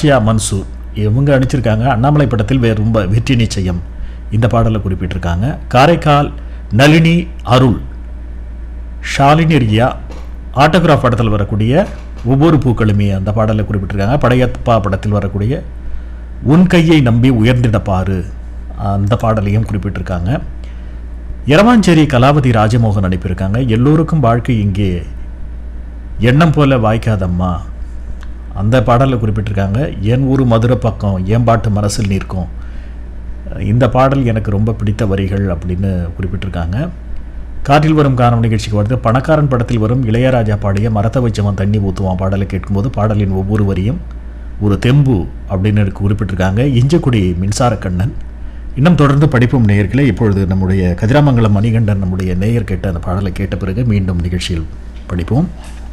Asia Mansoor இவங்க அடிச்சிருக்காங்க அண்ணாமலை படத்தில் வே ரொம்ப வெற்றி நிச்சயம் இந்த பாடலை குறிப்பிட்டிருக்காங்க காரைக்கால் நளினி அருள் ஷாலினி ரியா ஆட்டோகிராஃப் படத்தில் வரக்கூடிய ஒவ்வொரு பூக்களுமே அந்த பாடலை குறிப்பிட்டிருக்காங்க படையப்பா படத்தில் வரக்கூடிய உன் கையை நம்பி உயர்ந்திட பாரு அந்த பாடலையும் குறிப்பிட்டிருக்காங்க எரவாஞ்சேரி கலாவதி ராஜமோகன் அனுப்பியிருக்காங்க எல்லோருக்கும் வாழ்க்கை இங்கே எண்ணம் போல வாய்க்காதம்மா அந்த பாடலில் குறிப்பிட்டிருக்காங்க என் ஊர் மதுரை பக்கம் என் பாட்டு மனசில் நிற்கும் இந்த பாடல் எனக்கு ரொம்ப பிடித்த வரிகள் அப்படின்னு குறிப்பிட்டிருக்காங்க காற்றில் வரும் காரணம் நிகழ்ச்சிக்கு வருது பணக்காரன் படத்தில் வரும் இளையராஜா பாடிய மரத்த வச்சவன் தண்ணி ஊற்றுவான் பாடலை கேட்கும்போது பாடலின் ஒவ்வொரு வரியும் ஒரு தெம்பு அப்படின்னு எனக்கு குறிப்பிட்டிருக்காங்க இஞ்சக்குடி மின்சாரக்கண்ணன் இன்னும் தொடர்ந்து படிப்பும் நேயர்களே இப்பொழுது நம்முடைய கதிராமங்கலம் மணிகண்டன் நம்முடைய நேயர் கேட்ட அந்த பாடலை கேட்ட பிறகு மீண்டும் நிகழ்ச்சியில் படிப்போம்